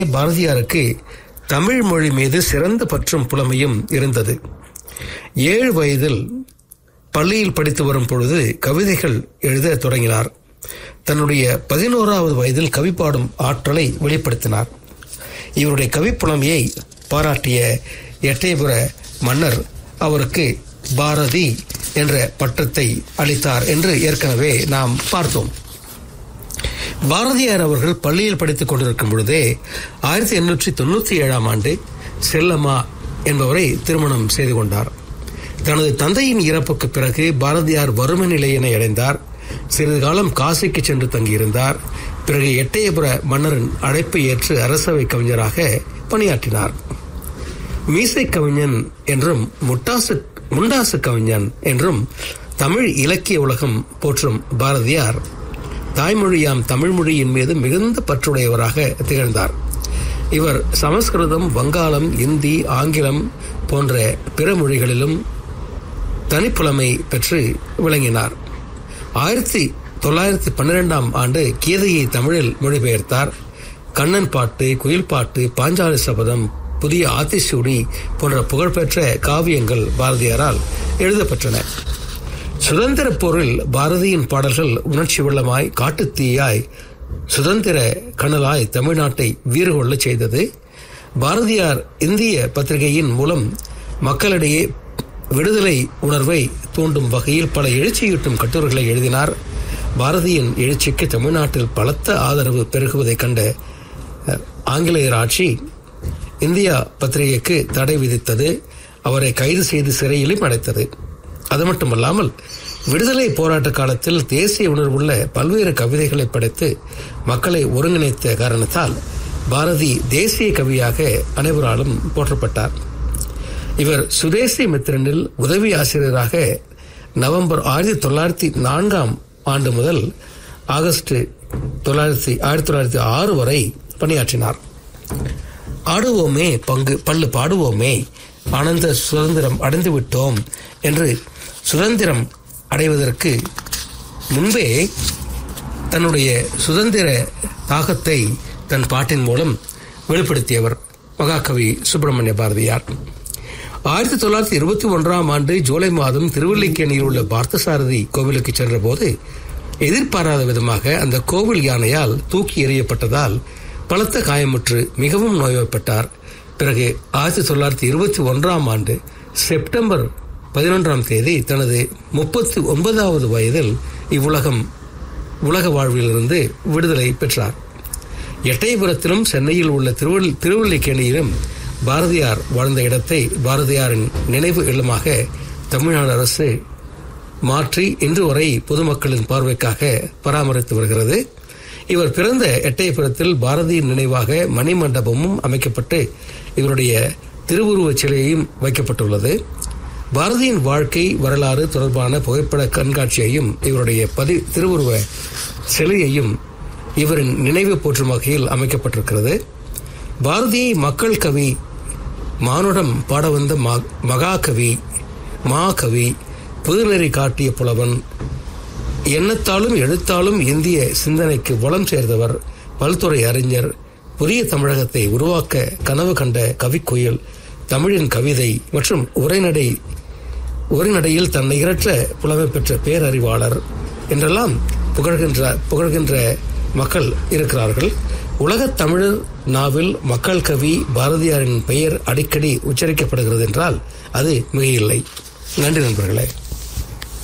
பாரதியாருக்கு தமிழ் மொழி மீது சிறந்த பற்றும் புலமையும் இருந்தது ஏழு வயதில் பள்ளியில் படித்து வரும் பொழுது கவிதைகள் எழுத தொடங்கினார் தன்னுடைய பதினோராவது வயதில் கவி பாடும் ஆற்றலை வெளிப்படுத்தினார் இவருடைய கவிப்புலமையை பாராட்டிய எட்டயபுர மன்னர் அவருக்கு பாரதி என்ற பட்டத்தை அளித்தார் என்று ஏற்கனவே நாம் பார்த்தோம் பாரதியார் அவர்கள் பள்ளியில் படித்துக் கொண்டிருக்கும் பொழுதே ஆயிரத்தி எண்ணூற்றி தொண்ணூற்றி ஏழாம் ஆண்டு செல்லம்மா என்பவரை திருமணம் செய்து கொண்டார் தனது தந்தையின் இறப்புக்கு பிறகு பாரதியார் வறுமை நிலையினை அடைந்தார் சிறிது காலம் காசிக்கு சென்று தங்கியிருந்தார் பிறகு எட்டயபுர மன்னரின் அழைப்பை ஏற்று அரசவை கவிஞராக பணியாற்றினார் மீசை கவிஞன் என்றும் முட்டாசு முண்டாசு கவிஞன் என்றும் தமிழ் இலக்கிய உலகம் போற்றும் பாரதியார் தாய்மொழியாம் தமிழ் மொழியின் மீது மிகுந்த பற்றுடையவராக திகழ்ந்தார் இவர் சமஸ்கிருதம் வங்காளம் இந்தி ஆங்கிலம் போன்ற பிற மொழிகளிலும் தனிப்புலமை பெற்று விளங்கினார் ஆயிரத்தி தொள்ளாயிரத்தி பன்னிரெண்டாம் ஆண்டு கீதையை தமிழில் மொழிபெயர்த்தார் கண்ணன் பாட்டு குயில் பாட்டு பாஞ்சாலி சபதம் புதிய ஆத்திசூடி போன்ற புகழ்பெற்ற காவியங்கள் பாரதியாரால் எழுதப்பெற்றன சுதந்திர போரில் பாரதியின் பாடல்கள் உணர்ச்சி வெள்ளமாய் காட்டுத்தீயாய் சுதந்திர கனலாய் தமிழ்நாட்டை வீறுகொள்ள செய்தது பாரதியார் இந்திய பத்திரிகையின் மூலம் மக்களிடையே விடுதலை உணர்வை தூண்டும் வகையில் பல எழுச்சியூட்டும் கட்டுரைகளை எழுதினார் பாரதியின் எழுச்சிக்கு தமிழ்நாட்டில் பலத்த ஆதரவு பெருகுவதைக் கண்ட ஆங்கிலேயர் ஆட்சி இந்தியா பத்திரிகைக்கு தடை விதித்தது அவரை கைது செய்து சிறையிலும் அடைத்தது அது மட்டுமல்லாமல் விடுதலை போராட்ட காலத்தில் தேசிய உணர்வுள்ள பல்வேறு கவிதைகளை படைத்து மக்களை ஒருங்கிணைத்த காரணத்தால் பாரதி தேசிய கவியாக அனைவராலும் போற்றப்பட்டார் இவர் சுதேசி மித்திரனில் உதவி ஆசிரியராக நவம்பர் ஆயிரத்தி தொள்ளாயிரத்தி நான்காம் ஆண்டு முதல் ஆகஸ்ட் தொள்ளாயிரத்தி ஆயிரத்தி தொள்ளாயிரத்தி ஆறு வரை பணியாற்றினார் ஆடுவோமே பங்கு பல்லு பாடுவோமே ஆனந்த சுதந்திரம் அடைந்து விட்டோம் என்று சுதந்திரம் அடைவதற்கு முன்பே தன்னுடைய சுதந்திர தாகத்தை தன் பாட்டின் மூலம் வெளிப்படுத்தியவர் மகாகவி சுப்பிரமணிய பாரதியார் ஆயிரத்தி தொள்ளாயிரத்தி இருபத்தி ஒன்றாம் ஆண்டு ஜூலை மாதம் திருவல்லிக்கேணியில் உள்ள பார்த்தசாரதி கோவிலுக்கு சென்றபோது எதிர்பாராத விதமாக அந்த கோவில் யானையால் தூக்கி எறியப்பட்டதால் பலத்த காயமுற்று மிகவும் நோய்வாய்ப்பட்டார் பிறகு ஆயிரத்தி தொள்ளாயிரத்தி இருபத்தி ஒன்றாம் ஆண்டு செப்டம்பர் பதினொன்றாம் தேதி தனது முப்பத்தி ஒன்பதாவது வயதில் இவ்வுலகம் உலக வாழ்விலிருந்து விடுதலை பெற்றார் எட்டயபுரத்திலும் சென்னையில் உள்ள திருவள் திருவல்லிக்கேணியிலும் பாரதியார் வாழ்ந்த இடத்தை பாரதியாரின் நினைவு இல்லமாக தமிழ்நாடு அரசு மாற்றி இன்று வரை பொதுமக்களின் பார்வைக்காக பராமரித்து வருகிறது இவர் பிறந்த எட்டயபுரத்தில் பாரதியின் நினைவாக மணிமண்டபமும் அமைக்கப்பட்டு இவருடைய திருவுருவச் சிலையும் வைக்கப்பட்டுள்ளது பாரதியின் வாழ்க்கை வரலாறு தொடர்பான புகைப்பட கண்காட்சியையும் இவருடைய பதி திருவுருவ சிலையையும் இவரின் நினைவு போற்றும் வகையில் அமைக்கப்பட்டிருக்கிறது பாரதியை மக்கள் கவி மானுடம் பாட வந்த மகாகவி மாகவி புதுநெறி காட்டிய புலவன் எண்ணத்தாலும் எழுத்தாலும் இந்திய சிந்தனைக்கு வளம் சேர்ந்தவர் பல்துறை அறிஞர் புதிய தமிழகத்தை உருவாக்க கனவு கண்ட கவிக்குயில் தமிழின் கவிதை மற்றும் உரைநடை உரைநடையில் தன்னை இரற்ற புலமை பெற்ற பேரறிவாளர் என்றெல்லாம் புகழ்கின்ற புகழ்கின்ற மக்கள் இருக்கிறார்கள் உலகத் தமிழர் நாவில் மக்கள் கவி பாரதியாரின் பெயர் அடிக்கடி உச்சரிக்கப்படுகிறது என்றால் அது மிகையில்லை நன்றி நண்பர்களே